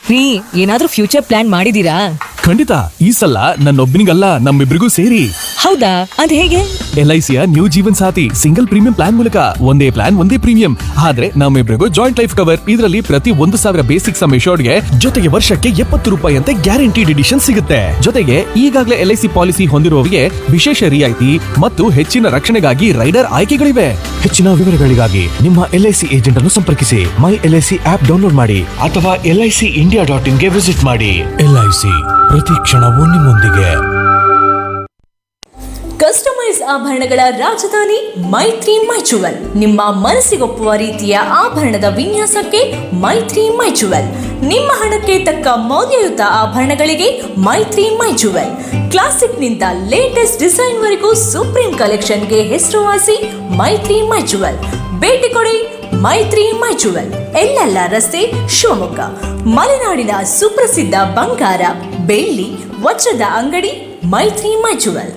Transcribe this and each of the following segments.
ರೀ ಏನಾದ್ರೂ future plan ಮಾಡಿದೀರಾ ಖಂಡಿತ ಈ ಸಲ ನನ್ನೊಬ್ಬನಿಗಲ್ಲ ನಮ್ಮಿಬ್ರಿಗೂ ಸೇರಿ ಹೌದಾ ಅದ್ ಹೇಗೆ ಎಲ್ ಐ ಸಿಯ new Jeevan Saathi single premium plan ಮೂಲಕ ಒಂದೇ ಪ್ಲಾನ್ ಒಂದೇ ಪ್ರೀಮಿಯಂ ಆದ್ರೆ ನಮ್ಮಿಬ್ರಿಗೂ ಜಾಯಿಂಟ್ ಲೈಫ್ ಕವರ್ ಇದರಲ್ಲಿ ಪ್ರತಿ ಒಂದು ಸಾವಿರ ಬೇಸಿಕ್ ಸಮ್ ಗೆ ಜೊತೆಗೆ ವರ್ಷಕ್ಕೆ ಎಪ್ಪತ್ತು ರೂಪಾಯಿ ಅಂತೆ ಗ್ಯಾರಂಟಿಡ್ ಎಡಿಷನ್ ಸಿಗುತ್ತೆ ಜೊತೆಗೆ ಈಗಾಗಲೇ ಎಲ್ ಐ ಸಿ ಪಾಲಿಸಿ ಹೊಂದಿರುವವರಿಗೆ ವಿಶೇಷ ರಿಯಾಯಿತಿ ಮತ್ತು ಹೆಚ್ಚಿನ ರಕ್ಷಣೆಗಾಗಿ ರೈಡರ್ ಆಯ್ಕೆಗಳಿವೆ ಹೆಚ್ಚಿನ ವಿವರಗಳಿಗಾಗಿ ನಿಮ್ಮ ಎಲ್ ಐ ಸಿ ಏಜೆಂಟ್ ಅನ್ನು ಸಂಪರ್ಕಿಸಿ my L I C app download ಮಾಡಿ ಅಥವಾ L I C India dot ಇನ್ಗೆ ವಿಸಿಟ್ ಮಾಡಿ ಎಲ್ ಐ ಸಿ ಪ್ರತಿ ಕ್ಷಣವೂ ನಿಮ್ಮೊಂದಿಗೆ ಕಸ್ಟಮೈಸ್ ಆಭರಣಗಳ ರಾಜಧಾನಿ ಮೈತ್ರಿ ಮೈಚುವಲ್ ನಿಮ್ಮ ಮನಸ್ಸಿಗೊಪ್ಪುವ ರೀತಿಯ ಆಭರಣದ ವಿನ್ಯಾಸಕ್ಕೆ ಮೈತ್ರಿ ಮೈಚುವಲ್ ನಿಮ್ಮ ಹಣಕ್ಕೆ ತಕ್ಕ ಮೌಲ್ಯಯುತ ಆಭರಣಗಳಿಗೆ ಮೈತ್ರಿ ಮೈಚುವಲ್ ಕ್ಲಾಸಿಕ್ನಿಂದ ಲೇಟೆಸ್ಟ್ ಡಿಸೈನ್ವರೆಗೂ ಸುಪ್ರೀಂ ಕಲೆಕ್ಷನ್ಗೆ ಹೆಸರುವಾಸಿ ಮೈತ್ರಿ ಮೈಚುವಲ್ ಭೇಟಿ ಕೊಡಿ ಮೈತ್ರಿ ಮೈಚುವಲ್ ಎಲ್ಲೆಲ್ಲ ರಸ್ತೆ ಶಿವಮೊಗ್ಗ ಮಲೆನಾಡಿನ ಸುಪ್ರಸಿದ್ಧ ಬಂಗಾರ ಬೆಳ್ಳಿ ವಜ್ರದ ಅಂಗಡಿ ಮೈತ್ರಿ ಮೈಚುವಲ್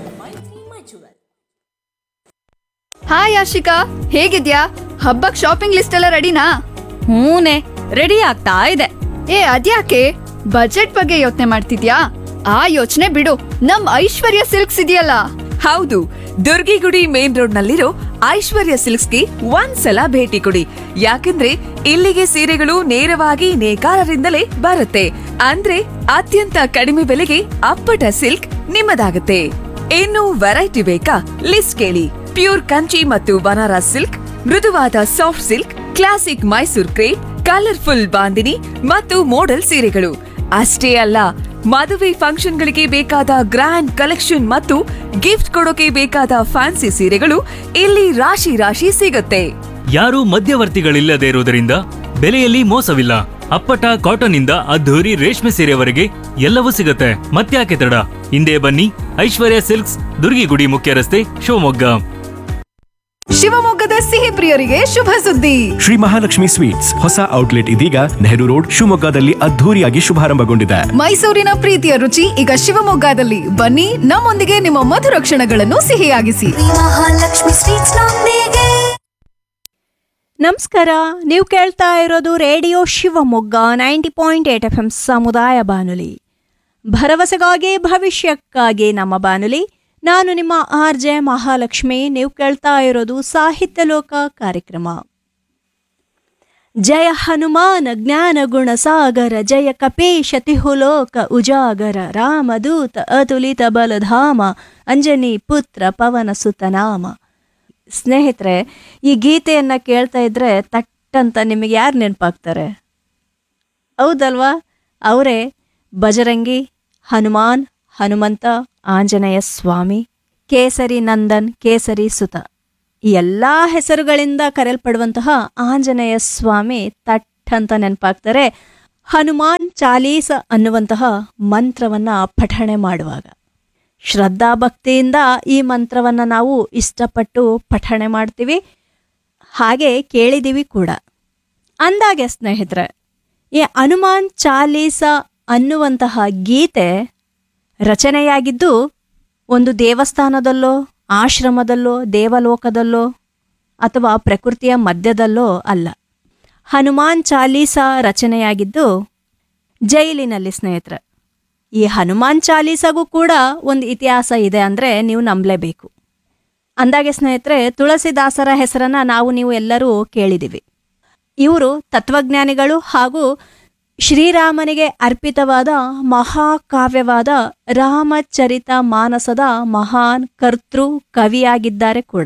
ಹಾಯ್ ಆಶಿಕಾ ಹೇಗಿದ್ಯಾ ಹಬ್ಬಕ್ ಶಾಪಿಂಗ್ ಲಿಸ್ಟ್ ಎಲ್ಲ ರೆಡಿನಾ ಹೂನೆ ರೆಡಿ ಆಗ್ತಾ ಇದೆ ಏ ಅದ್ಯಾಕೆ ಬಜೆಟ್ ಬಗ್ಗೆ ಯೋಚನೆ ಮಾಡ್ತಿದ್ಯಾ ಆ ಯೋಚನೆ ಬಿಡು ನಮ್ ಐಶ್ವರ್ಯ ಸಿಲ್ಕ್ಸ್ ಇದೆಯಲ್ಲ ಹೌದು ದುರ್ಗಿಗುಡಿ ಮೇನ್ ರೋಡ್ ನಲ್ಲಿರೋ ಐಶ್ವರ್ಯ ಸಿಲ್ಕ್ಸ್ಗೆ ಒಂದ್ಸಲ ಭೇಟಿ ಕೊಡಿ ಯಾಕಂದ್ರೆ ಇಲ್ಲಿಗೆ ಸೀರೆಗಳು ನೇರವಾಗಿ ನೇಕಾರರಿಂದಲೇ ಬರುತ್ತೆ ಅಂದ್ರೆ ಅತ್ಯಂತ ಕಡಿಮೆ ಬೆಲೆಗೆ ಅಪ್ಪಟ ಸಿಲ್ಕ್ ನಿಮ್ಮದಾಗುತ್ತೆ ಇನ್ನು ವೆರೈಟಿ ಬೇಕಾ ಲಿಸ್ಟ್ ಕೇಳಿ ಪ್ಯೂರ್ ಕಂಚಿ ಮತ್ತು ಬನಾರಸ್ ಸಿಲ್ಕ್ ಮೃದುವಾದ soft silk classic Mysore crepe colourful bandhani ಮತ್ತು ಮೋಡಲ್ ಸೀರೆಗಳು ಅಷ್ಟೇ ಅಲ್ಲ ಮದುವೆ ಫಂಕ್ಷನ್ಗಳಿಗೆ ಬೇಕಾದ ಗ್ರ್ಯಾಂಡ್ ಕಲೆಕ್ಷನ್ ಮತ್ತು ಗಿಫ್ಟ್ ಕೊಡೋಕೆ ಬೇಕಾದ ಫ್ಯಾನ್ಸಿ ಸೀರೆಗಳು ಇಲ್ಲಿ ರಾಶಿ ರಾಶಿ ಸಿಗುತ್ತೆ ಯಾರೂ ಮಧ್ಯವರ್ತಿಗಳಿಲ್ಲದೆ ಇರುವುದರಿಂದ ಬೆಲೆಯಲ್ಲಿ ಮೋಸವಿಲ್ಲ ಅಪ್ಪಟ ಕಾಟನ್ ಇಂದ ಅದ್ಧೂರಿ ರೇಷ್ಮೆ ಸೀರೆವರೆಗೆ ಎಲ್ಲವೂ ಸಿಗುತ್ತೆ ಮತ್ತ್ಯಾಕೆ ತಡ ಹಿಂದೆ ಬನ್ನಿ ಐಶ್ವರ್ಯ ಸಿಲ್ಕ್ಸ್ ದುರ್ಗಿಗುಡಿ ಮುಖ್ಯ ರಸ್ತೆ ಶಿವಮೊಗ್ಗ ಶಿವಮೊಗ್ಗದ ಸಿಹಿ ಪ್ರಿಯರಿಗೆ ಶುಭ ಸುದ್ದಿ ಶ್ರೀ ಮಹಾಲಕ್ಷ್ಮಿ ಸ್ವೀಟ್ಸ್ ಹೊಸ ಔಟ್ಲೆಟ್ ಇದೀಗ ನೆಹರು ರೋಡ್ ಶಿವಮೊಗ್ಗದಲ್ಲಿ ಅದ್ಧೂರಿಯಾಗಿ ಶುಭಾರಂಭಗೊಂಡಿದೆ ಮೈಸೂರಿನ ಪ್ರೀತಿಯ ರುಚಿ ಈಗ ಶಿವಮೊಗ್ಗದಲ್ಲಿ ಬನ್ನಿ ನಮ್ಮೊಂದಿಗೆ ನಿಮ್ಮ ಮಧುರ ಕ್ಷಣಗಳನ್ನು ಸಿಹಿಯಾಗಿಸಿ ಮಹಾಲಕ್ಷ್ಮಿ ಸ್ವೀಟ್ಸ್ ನೊಂದಿಗೆ ನಮಸ್ಕಾರ ನೀವು ಕೇಳ್ತಾ ಇರೋದು radio Shivamogga ninety point eight F M ಸಮುದಾಯ ಬಾನುಲಿ ಭರವಸೆಗಾಗಿ ಭವಿಷ್ಯಕ್ಕಾಗಿ ನಮ್ಮ ಬಾನುಲಿ ನಾನು ನಿಮ್ಮ ಆರ್ ಜೆ ಮಹಾಲಕ್ಷ್ಮಿ ನೀವು ಕೇಳ್ತಾ ಇರೋದು ಸಾಹಿತ್ಯ ಲೋಕ ಕಾರ್ಯಕ್ರಮ ಜಯ ಹನುಮಾನ ಜ್ಞಾನ ಗುಣ ಸಾಗರ ಜಯ ಕಪೀಶ ತಿಹುಲೋಕ ಉಜಾಗರ ರಾಮದೂತ ಅತುಲಿತ ಬಲಧಾಮ ಅಂಜನಿ ಪುತ್ರ ಪವನ ಸುತನಾಮ ಸ್ನೇಹಿತರೆ ಈ ಗೀತೆಯನ್ನು ಕೇಳ್ತಾ ಇದ್ರೆ ತಟ್ಟಂತ ನಿಮಗೆ ಯಾರು ನೆನಪಾಗ್ತಾರೆ ಹೌದಲ್ವಾ ಅವರೇ ಬಜರಂಗಿ ಹನುಮಾನ್ ಹನುಮಂತ ಆಂಜನೇಯ ಸ್ವಾಮಿ ಕೇಸರಿ ನಂದನ್ ಕೇಸರಿ ಸುತ ಈ ಎಲ್ಲ ಹೆಸರುಗಳಿಂದ ಕರೆಯಲ್ಪಡುವಂತಹ ಆಂಜನೇಯ ಸ್ವಾಮಿ ತಟ್ ಅಂತ ನೆನಪಾಗ್ತಾರೆ ಹನುಮಾನ್ ಚಾಲೀಸ ಅನ್ನುವಂತಹ ಮಂತ್ರವನ್ನ ಪಠಣೆ ಮಾಡುವಾಗ ಶ್ರದ್ಧಾ ಭಕ್ತಿಯಿಂದ ಈ ಮಂತ್ರವನ್ನು ನಾವು ಇಷ್ಟಪಟ್ಟು ಪಠಣೆ ಮಾಡ್ತೀವಿ ಹಾಗೆ ಕೇಳಿದ್ದೀವಿ ಕೂಡ ಅಂದಾಗೆ ಸ್ನೇಹಿತರೆ ಈ ಹನುಮಾನ್ ಚಾಲೀಸ ಅನ್ನುವಂತಹ ಗೀತೆ ರಚನೆಯಾಗಿದ್ದು ಒಂದು ದೇವಸ್ಥಾನದಲ್ಲೋ ಆಶ್ರಮದಲ್ಲೋ ದೇವಲೋಕದಲ್ಲೋ ಅಥವಾ ಪ್ರಕೃತಿಯ ಮಧ್ಯದಲ್ಲೋ ಅಲ್ಲ ಹನುಮಾನ್ ಚಾಲೀಸ ರಚನೆಯಾಗಿದ್ದು ಜೈಲಿನಲ್ಲಿ ಸ್ನೇಹಿತರೆ ಈ ಹನುಮಾನ್ ಚಾಲೀಸಾಗೂ ಕೂಡ ಒಂದು ಇತಿಹಾಸ ಇದೆ ಅಂದರೆ ನೀವು ನಂಬಲೇಬೇಕು ಅಂದಾಗೆ ಸ್ನೇಹಿತರೆ ತುಳಸಿದಾಸರ ಹೆಸರನ್ನ ನಾವು ನೀವು ಎಲ್ಲರೂ ಕೇಳಿದ್ದೀವಿ ಇವರು ತತ್ವಜ್ಞಾನಿಗಳು ಹಾಗೂ ಶ್ರೀರಾಮನಿಗೆ ಅರ್ಪಿತವಾದ ಮಹಾಕಾವ್ಯವಾದ ರಾಮಚರಿತ ಮಾನಸದ ಮಹಾನ್ ಕರ್ತೃ ಕವಿಯಾಗಿದ್ದಾರೆ ಕೂಡ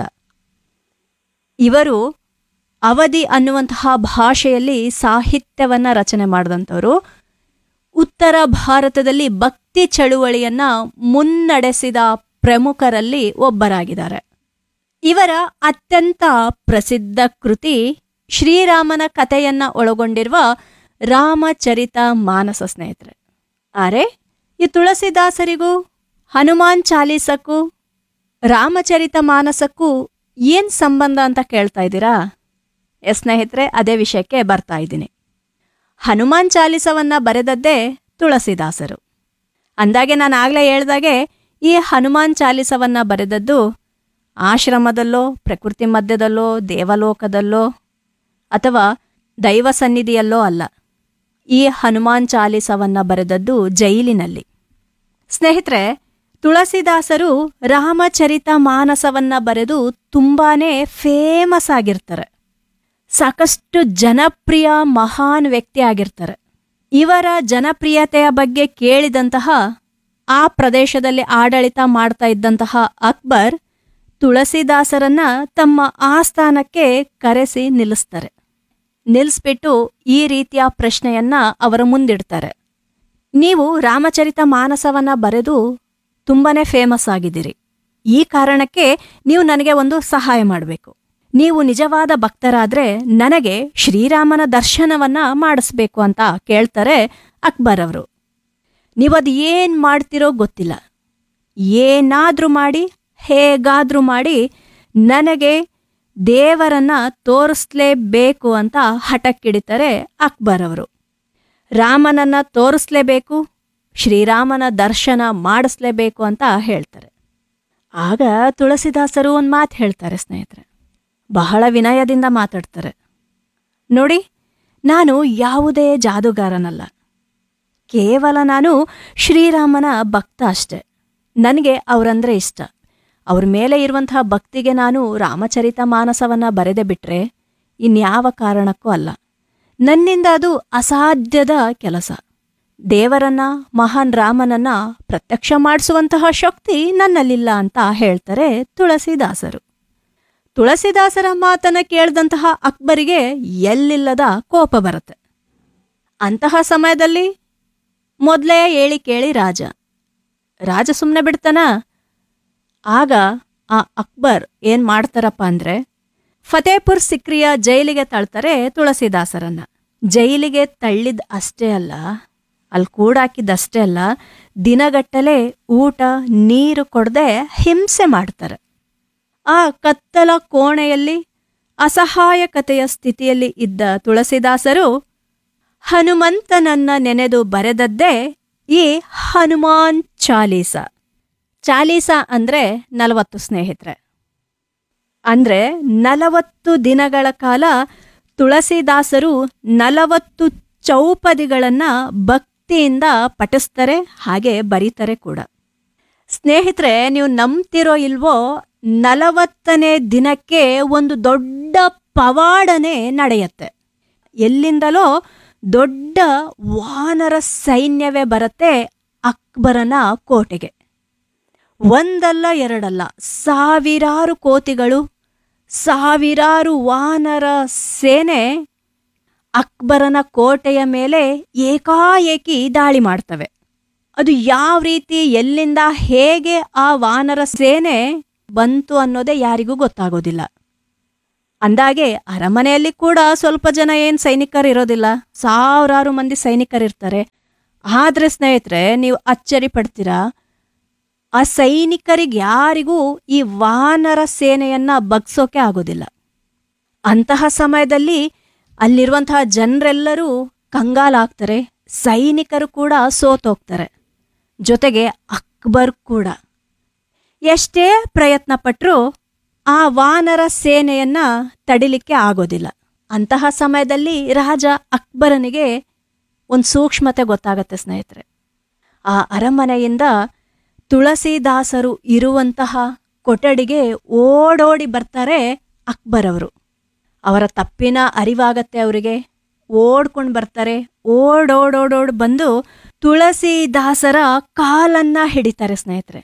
ಇವರು ಅವಧಿ ಅನ್ನುವಂತಹ ಭಾಷೆಯಲ್ಲಿ ಸಾಹಿತ್ಯವನ್ನ ರಚನೆ ಮಾಡಿದಂಥವರು ಉತ್ತರ ಭಾರತದಲ್ಲಿ ಭಕ್ತಿ ಚಳುವಳಿಯನ್ನ ಮುನ್ನಡೆಸಿದ ಪ್ರಮುಖರಲ್ಲಿ ಒಬ್ಬರಾಗಿದ್ದಾರೆ ಇವರ ಅತ್ಯಂತ ಪ್ರಸಿದ್ಧ ಕೃತಿ ಶ್ರೀರಾಮನ ಕಥೆಯನ್ನ ಒಳಗೊಂಡಿರುವ ರಾಮಚರಿತ ಮಾನಸ ಸ್ನೇಹಿತರೆ ಆದರೆ ಈ ತುಳಸಿದಾಸರಿಗೂ ಹನುಮಾನ್ ಚಾಲೀಸಕ್ಕೂ ರಾಮಚರಿತ ಮಾನಸಕ್ಕೂ ಏನು ಸಂಬಂಧ ಅಂತ ಕೇಳ್ತಾ ಇದ್ದೀರಾ ಎಸ್ ಸ್ನೇಹಿತರೆ ಅದೇ ವಿಷಯಕ್ಕೆ ಬರ್ತಾ ಇದ್ದೀನಿ ಹನುಮಾನ್ ಚಾಲಿಸವನ್ನ ಬರೆದದ್ದೇ ತುಳಸಿದಾಸರು ಅಂದಾಗೆ ನಾನು ಆಗಲೇ ಹೇಳ್ದಾಗೆ ಈ ಹನುಮಾನ್ ಚಾಲಿಸವನ್ನ ಬರೆದದ್ದು ಆಶ್ರಮದಲ್ಲೋ ಪ್ರಕೃತಿ ಮಧ್ಯದಲ್ಲೋ ದೇವಲೋಕದಲ್ಲೋ ಅಥವಾ ದೈವ ಸನ್ನಿಧಿಯಲ್ಲೋ ಅಲ್ಲ ಈ ಹನುಮಾನ್ ಚಾಲಿಸವನ್ನ ಬರೆದದ್ದು ಜೈಲಿನಲ್ಲಿ ಸ್ನೇಹಿತರೆ ತುಳಸಿದಾಸರು ರಾಮಚರಿತ ಮಾನಸವನ್ನ ಬರೆದು ತುಂಬಾನೇ ಫೇಮಸ್ ಆಗಿರ್ತಾರೆ ಸಾಕಷ್ಟು ಜನಪ್ರಿಯ ಮಹಾನ್ ವ್ಯಕ್ತಿ ಆಗಿರ್ತಾರೆ ಇವರ ಜನಪ್ರಿಯತೆಯ ಬಗ್ಗೆ ಕೇಳಿದಂತಹ ಆ ಪ್ರದೇಶದಲ್ಲಿ ಆಡಳಿತ ಮಾಡ್ತಾ ಇದ್ದಂತಹ ಅಕ್ಬರ್ ತುಳಸಿದಾಸರನ್ನ ತಮ್ಮ ಆಸ್ಥಾನಕ್ಕೆ ಕರೆಸಿ ನಿಲ್ಲಿಸ್ತಾರೆ ನಿಲ್ಲಿಸ್ಬಿಟ್ಟು ಈ ರೀತಿಯ ಪ್ರಶ್ನೆಯನ್ನ ಅವರ ಮುಂದಿಡ್ತಾರೆ ನೀವು ರಾಮಚರಿತ ಮಾನಸವನ್ನ ಬರೆದು ತುಂಬಾನೇ ಫೇಮಸ್ ಆಗಿದ್ದೀರಿ ಈ ಕಾರಣಕ್ಕೆ ನೀವು ನನಗೆ ಒಂದು ಸಹಾಯ ಮಾಡಬೇಕು ನೀವು ನಿಜವಾದ ಭಕ್ತರಾದ್ರೆ ನನಗೆ ಶ್ರೀರಾಮನ ದರ್ಶನವನ್ನ ಮಾಡಿಸ್ಬೇಕು ಅಂತ ಕೇಳ್ತಾರೆ ಅಕ್ಬರ್ ಅವರು ನೀವದು ಏನ್ ಮಾಡ್ತಿರೋ ಗೊತ್ತಿಲ್ಲ ಏನಾದ್ರೂ ಮಾಡಿ ಹೇಗಾದ್ರೂ ಮಾಡಿ ನನಗೆ ದೇವರನ್ನ ತೋರಿಸ್ಲೇಬೇಕು ಅಂತ ಹಠಕ್ಕಿಡಿತಾರೆ ಅಕ್ಬರ್ ಅವರು ರಾಮನನ್ನ ತೋರಿಸ್ಲೇಬೇಕು ಶ್ರೀರಾಮನ ದರ್ಶನ ಮಾಡಿಸ್ಲೇಬೇಕು ಅಂತ ಹೇಳ್ತಾರೆ ಆಗ ತುಳಸಿದಾಸರು ಒಂದು ಮಾತು ಹೇಳ್ತಾರೆ ಸ್ನೇಹಿತರೆ ಬಹಳ ವಿನಯದಿಂದ ಮಾತಾಡ್ತಾರೆ ನೋಡಿ ನಾನು ಯಾವುದೇ ಜಾದುಗಾರನಲ್ಲ ಕೇವಲ ನಾನು ಶ್ರೀರಾಮನ ಭಕ್ತ ಅಷ್ಟೆ ನನಗೆ ಅವರಂದ್ರೆ ಇಷ್ಟ ಅವ್ರ ಮೇಲೆ ಇರುವಂತಹ ಭಕ್ತಿಗೆ ನಾನು ರಾಮಚರಿತ ಮಾನಸವನ್ನ ಬರೆದೆ ಬಿಟ್ರೆ ಇನ್ಯಾವ ಕಾರಣಕ್ಕೂ ಅಲ್ಲ ನನ್ನಿಂದ ಅದು ಅಸಾಧ್ಯದ ಕೆಲಸ ದೇವರನ್ನ ಮಹಾನ್ ರಾಮನನ್ನ ಪ್ರತ್ಯಕ್ಷ ಮಾಡಿಸುವಂತಹ ಶಕ್ತಿ ನನ್ನಲ್ಲಿಲ್ಲ ಅಂತ ಹೇಳ್ತಾರೆ ತುಳಸಿದಾಸರು ತುಳಸಿದಾಸರ ಮಾತನ್ನ ಕೇಳಿದಂತಹ ಅಕ್ಬರಿಗೆ ಎಲ್ಲಿಲ್ಲದ ಕೋಪ ಬರುತ್ತೆ ಅಂತಹ ಸಮಯದಲ್ಲಿ ಮೊದಲೇ ಹೇಳಿ ಕೇಳಿ ರಾಜ ರಾಜ ಸುಮ್ಮನೆ ಬಿಡ್ತಾನ ಆಗ ಆ ಅಕ್ಬರ್ ಏನ್ ಮಾಡ್ತಾರಪ್ಪ ಅಂದ್ರೆ ಫತೇಪುರ್ ಸಿಕ್ರಿಯ ಜೈಲಿಗೆ ತಳ್ತಾರೆ ತುಳಸಿದಾಸರನ್ನ ಜೈಲಿಗೆ ತಳ್ಳಿದ್ ಅಷ್ಟೇ ಅಲ್ಲ ಅಲ್ಲಿ ಕೂಡಾಕಿದ್ದಷ್ಟೇ ಅಲ್ಲ ದಿನಗಟ್ಟಲೆ ಊಟ ನೀರು ಕೊಡದೆ ಹಿಂಸೆ ಮಾಡ್ತಾರೆ ಆ ಕತ್ತಲ ಕೋಣೆಯಲ್ಲಿ ಅಸಹಾಯಕತೆಯ ಸ್ಥಿತಿಯಲ್ಲಿ ಇದ್ದ ತುಳಸಿದಾಸರು ಹನುಮಂತನನ್ನ ನೆನೆದು ಬರೆದದ್ದೇ ಈ ಹನುಮಾನ್ ಚಾಲೀಸ ಚಾಲೀಸ ಅಂದ್ರೆ ನಲವತ್ತು ಸ್ನೇಹಿತರೆ ಅಂದ್ರೆ ನಲವತ್ತು ದಿನಗಳ ಕಾಲ ತುಳಸಿದಾಸರು ನಲವತ್ತು ಚೌಪದಿಗಳನ್ನ ಭಕ್ತಿಯಿಂದ ಪಠಿಸ್ತಾರೆ ಹಾಗೆ ಬರೀತಾರೆ ಕೂಡ ಸ್ನೇಹಿತರೆ ನೀವು ನಂಬ್ತಿರೋ ಇಲ್ವೋ ನಲವತ್ತನೇ ದಿನಕ್ಕೆ ಒಂದು ದೊಡ್ಡ ಪವಾಡನೆ ನಡೆಯುತ್ತೆ ಎಲ್ಲಿಂದಲೋ ದೊಡ್ಡ ವಾನರ ಸೈನ್ಯವೇ ಬರುತ್ತೆ ಅಕ್ಬರನ ಕೋಟೆಗೆ ಒಂದಲ್ಲ ಎರಡಲ್ಲ ಸಾವಿರಾರು ಕೋತಿಗಳು ಸಾವಿರಾರು ವಾನರ ಸೇನೆ ಅಕ್ಬರನ ಕೋಟೆಯ ಮೇಲೆ ಏಕಾಏಕಿ ದಾಳಿ ಮಾಡ್ತವೆ ಅದು ಯಾವ ರೀತಿ ಎಲ್ಲಿಂದ ಹೇಗೆ ಆ ವಾನರ ಸೇನೆ ಬಂತು ಅನ್ನೋದೇ ಯಾರಿಗೂ ಗೊತ್ತಾಗೋದಿಲ್ಲ ಅಂದಾಗೆ ಅರಮನೆಯಲ್ಲಿ ಕೂಡ ಸ್ವಲ್ಪ ಜನ ಏನ್ ಸೈನಿಕರು ಇರೋದಿಲ್ಲ ಸಾವಿರಾರು ಮಂದಿ ಸೈನಿಕರಿರ್ತಾರೆ ಆದ್ರೆ ಸ್ನೇಹಿತರೆ ನೀವು ಅಚ್ಚರಿ ಪಡ್ತೀರಾ ಆ ಸೈನಿಕರಿಗೆ ಯಾರಿಗೂ ಈ ವಾನರ ಸೇನೆಯನ್ನ ಬಗ್ಸೋಕೆ ಆಗೋದಿಲ್ಲ ಅಂತಹ ಸಮಯದಲ್ಲಿ ಅಲ್ಲಿರುವಂತಹ ಜನರೆಲ್ಲರೂ ಕಂಗಾಲಾಗ್ತಾರೆ ಸೈನಿಕರು ಕೂಡ ಸೋತೋಗ್ತಾರೆ ಜೊತೆಗೆ ಅಕ್ಬರ್ ಕೂಡ ಎಷ್ಟೇ ಪ್ರಯತ್ನ ಪಟ್ಟರೂ ಆ ವಾನರ ಸೇನೆಯನ್ನ ತಡಿಲಿಕ್ಕೆ ಆಗೋದಿಲ್ಲ ಅಂತಹ ಸಮಯದಲ್ಲಿ ರಾಜ ಅಕ್ಬರನಿಗೆ ಒಂದು ಸೂಕ್ಷ್ಮತೆ ಗೊತ್ತಾಗತ್ತೆ ಸ್ನೇಹಿತರೆ ಆ ಅರಮನೆಯಿಂದ ತುಳಸಿದಾಸರು ಇರುವಂತಹ ಕೊಠಡಿಗೆ ಓಡೋಡಿ ಬರ್ತಾರೆ ಅಕ್ಬರ್ ಅವರು ಅವರ ತಪ್ಪಿನ ಅರಿವಾಗತ್ತೆ ಅವರಿಗೆ ಓಡ್ಕೊಂಡು ಬರ್ತಾರೆ ಓಡೋಡೋಡೋಡ್ ಬಂದು ತುಳಸಿದಾಸರ ಕಾಲನ್ನ ಹಿಡಿತಾರೆ ಸ್ನೇಹಿತರೆ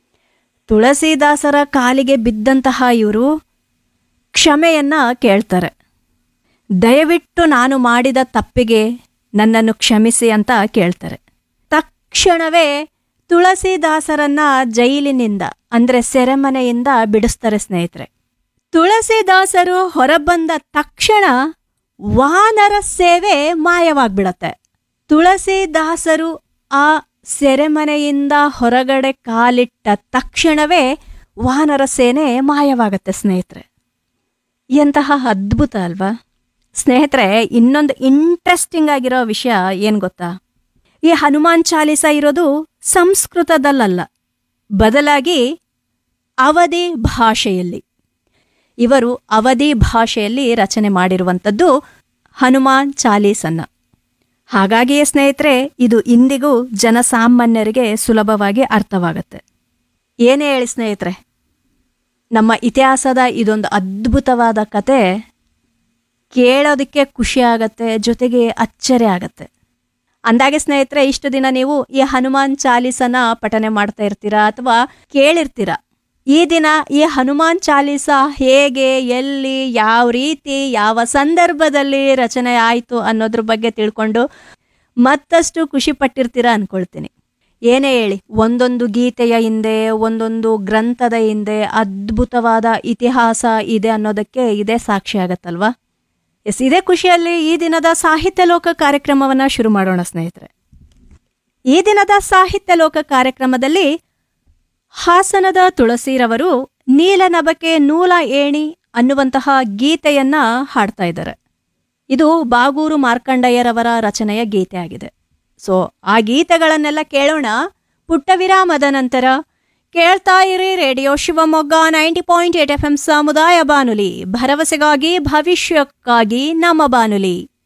ತುಳಸಿದಾಸರ ಕಾಲಿಗೆ ಬಿದ್ದಂತಹ ಇವರು ಕ್ಷಮೆಯನ್ನ ಕೇಳ್ತಾರೆ ದಯವಿಟ್ಟು ನಾನು ಮಾಡಿದ ತಪ್ಪಿಗೆ ನನ್ನನ್ನು ಕ್ಷಮಿಸಿ ಅಂತ ಕೇಳ್ತಾರೆ ತಕ್ಷಣವೇ ತುಳಸಿದಾಸರನ್ನ ಜೈಲಿನಿಂದ ಅಂದ್ರೆ ಸೆರೆಮನೆಯಿಂದ ಬಿಡಿಸ್ತಾರೆ ಸ್ನೇಹಿತರೆ ತುಳಸಿದಾಸರು ಹೊರಬಂದ ತಕ್ಷಣ ವಾನರ ಸೇವೆ ಮಾಯವಾಗ್ಬಿಡತ್ತೆ ತುಳಸಿದಾಸರು ಆ ಸೆರೆಮನೆಯಿಂದ ಹೊರಗಡೆ ಕಾಲಿಟ್ಟ ತಕ್ಷಣವೇ ವಾನರ ಸೇನೆ ಮಾಯವಾಗತ್ತೆ ಸ್ನೇಹಿತರೆ ಎಂತಹ ಅದ್ಭುತ ಅಲ್ವಾ ಸ್ನೇಹಿತರೆ ಇನ್ನೊಂದು ಇಂಟ್ರೆಸ್ಟಿಂಗ್ ಆಗಿರೋ ವಿಷಯ ಏನ್ ಗೊತ್ತಾ ಈ ಹನುಮಾನ್ ಚಾಲಿಸ ಇರೋದು ಸಂಸ್ಕೃತದಲ್ಲಲ್ಲ ಬದಲಾಗಿ ಅವಧಿ ಭಾಷೆಯಲ್ಲಿ ಇವರು ಅವಧಿ ಭಾಷೆಯಲ್ಲಿ ರಚನೆ ಮಾಡಿರುವಂಥದ್ದು ಹನುಮಾನ್ ಚಾಲೀಸನ್ನ ಹಾಗಾಗಿಯೇ ಸ್ನೇಹಿತರೆ ಇದು ಇಂದಿಗೂ ಜನಸಾಮಾನ್ಯರಿಗೆ ಸುಲಭವಾಗಿ ಅರ್ಥವಾಗುತ್ತೆ ಏನೇ ಹೇಳಿ ಸ್ನೇಹಿತರೆ ನಮ್ಮ ಇತಿಹಾಸದ ಇದೊಂದು ಅದ್ಭುತವಾದ ಕತೆ ಕೇಳೋದಕ್ಕೆ ಖುಷಿ ಆಗತ್ತೆ ಜೊತೆಗೆ ಅಚ್ಚರಿ ಆಗತ್ತೆ ಅಂದಾಗೆ ಸ್ನೇಹಿತರೆ ಇಷ್ಟು ದಿನ ನೀವು ಈ ಹನುಮಾನ್ ಚಾಲೀಸನ ಪಠನೆ ಮಾಡ್ತಾ ಇರ್ತೀರಾ ಅಥವಾ ಕೇಳಿರ್ತೀರ ಈ ದಿನ ಈ ಹನುಮಾನ್ ಚಾಲೀಸ ಹೇಗೆ ಎಲ್ಲಿ ಯಾವ ರೀತಿ ಯಾವ ಸಂದರ್ಭದಲ್ಲಿ ರಚನೆ ಆಯಿತು ಅನ್ನೋದ್ರ ಬಗ್ಗೆ ತಿಳ್ಕೊಂಡು ಮತ್ತಷ್ಟು ಖುಷಿ ಪಟ್ಟಿರ್ತೀರಾ ಅನ್ಕೊಳ್ತೀನಿ ಏನೇ ಹೇಳಿ ಒಂದೊಂದು ಗೀತೆಯ ಹಿಂದೆ ಒಂದೊಂದು ಗ್ರಂಥದ ಹಿಂದೆ ಅದ್ಭುತವಾದ ಇತಿಹಾಸ ಇದೆ ಅನ್ನೋದಕ್ಕೆ ಇದೇ ಸಾಕ್ಷಿ ಆಗತ್ತಲ್ವಾ ಎಸ್ ಇದೇ ಖುಷಿಯಲ್ಲಿ ಈ ದಿನದ ಸಾಹಿತ್ಯ ಲೋಕ ಕಾರ್ಯಕ್ರಮವನ್ನ ಶುರು ಮಾಡೋಣ ಸ್ನೇಹಿತರೆ ಈ ದಿನದ ಸಾಹಿತ್ಯ ಲೋಕ ಕಾರ್ಯಕ್ರಮದಲ್ಲಿ ಹಾಸನದ ತುಳಸಿರವರು ನೀಲನಭಕೆ ನೂಲ ಏಣಿ ಅನ್ನುವಂತಹ ಗೀತೆಯನ್ನ ಹಾಡ್ತಾ ಇದ್ದಾರೆ ಇದು ಬಾಗೂರು ಮಾರ್ಕಂಡಯ್ಯರವರ ರಚನೆಯ ಗೀತೆ ಆಗಿದೆ ಸೊ ಆ ಗೀತೆಗಳನ್ನೆಲ್ಲ ಕೇಳೋಣ ಪುಟ್ಟ ವಿರಾಮದ ನಂತರ ಕೇಳ್ತಾ ಇರಿ radio Shivamogga ninety point eight F M ಸಮುದಾಯ ಬಾನುಲಿ ಭರವಸೆಗಾಗಿ ಭವಿಷ್ಯಕ್ಕಾಗಿ ನಮ್ಮ ಬಾನುಲಿ